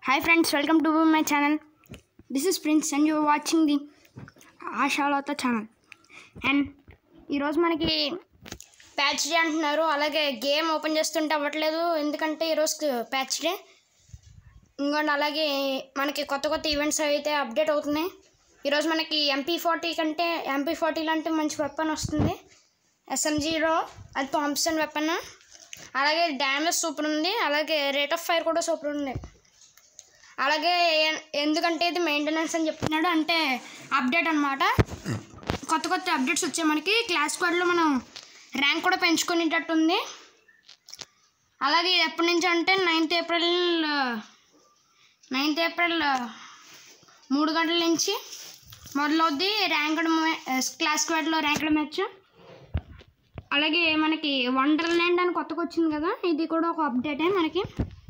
Hi friends, welcome to my channel. This is Prince and you're watching the Ashalatha channel and ఈరోజు మనకి patch day అంటున్నారు అలాగే game open చేస్తుంటే అవ్వట్లేదు ఎందుకంటే ఈరోజు ప్యాచ్ డే ఇంకోండి అలాగే మనకి కొత్త కొత్త ఈవెంట్స్ అయితే అప్డేట్ అవుతున్నాయి ఈరోజు మనకి ఎంపీ ఫార్టీ కంటే ఎంపీ ఫార్టీ లాంటి మంచి వెపన్ వస్తుంది ఎస్ఎంజీలో అది థామ్సన్ వెపన్ అలాగే డ్యామేజ్ సూపర్ ఉంది అలాగే రేట్ ఆఫ్ ఫైర్ కూడా సూపర్ ఉంది అలాగే ఏ- ఎందుకంటే ఇది మెయింటెనెన్స్ అని చెప్తున్నాడు అంటే అప్డేట్ అనమాట కొత్త కొత్త అప్డేట్స్ వచ్చాయి మనకి క్లాస్ స్క్వాడ్లో మనం ర్యాంక్ కూడా పెంచుకునేటట్టు ఉంది అలాగే ఇది ఎప్పటి నుంచి అంటే నైన్త్ ఏప్రిల్ నైన్త్ ఏప్రిల్ మూడు గంటల నుంచి మొదలవుద్ది ర్యాంక్డ్ క్లాస్ స్క్వాడ్లో ర్యాంక్డ్ మ్యాచ్ అలాగే మనకి వండర్ ల్యాండ్ అని కొత్తగా వచ్చింది కదా ఇది కూడా ఒక అప్డేటే మనకి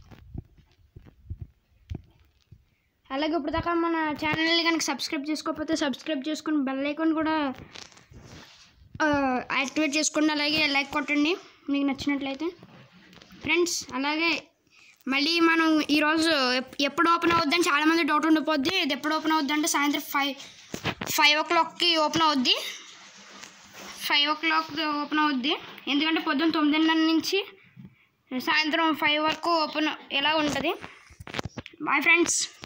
అలాగే ఇప్పుడు దాకా మన ఛానల్ని కనుక సబ్స్క్రైబ్ చేసుకోకపోతే సబ్స్క్రైబ్ చేసుకుని బెల్ ఐకాన్ కూడా ఆ, యాక్టివేట్ చేసుకోండి అలాగే లైక్ కొట్టండి మీకు నచ్చినట్లయితే ఫ్రెండ్స్ అలాగే మళ్ళీ మనం ఈరోజు ఎప్- ఎప్పుడు ఓపెన్ అవుద్దని చాలామంది డౌట్ ఉండిపోద్ది ఇది ఎప్పుడు ఓపెన్ అవుద్ది అంటే సాయంత్రం ఫైవ్ ఫైవ్ ఓ క్లాక్కి ఓపెన్ అవుద్ది ఫైవ్ ఓ క్లాక్ ఓపెన్ అవుద్ది ఎందుకంటే పొద్దున్న తొమ్మిదిన్నర నుంచి సాయంత్రం ఫైవ్ వరకు ఓపెన్ ఎలా ఉంటుంది బాయ్ ఫ్రెండ్స్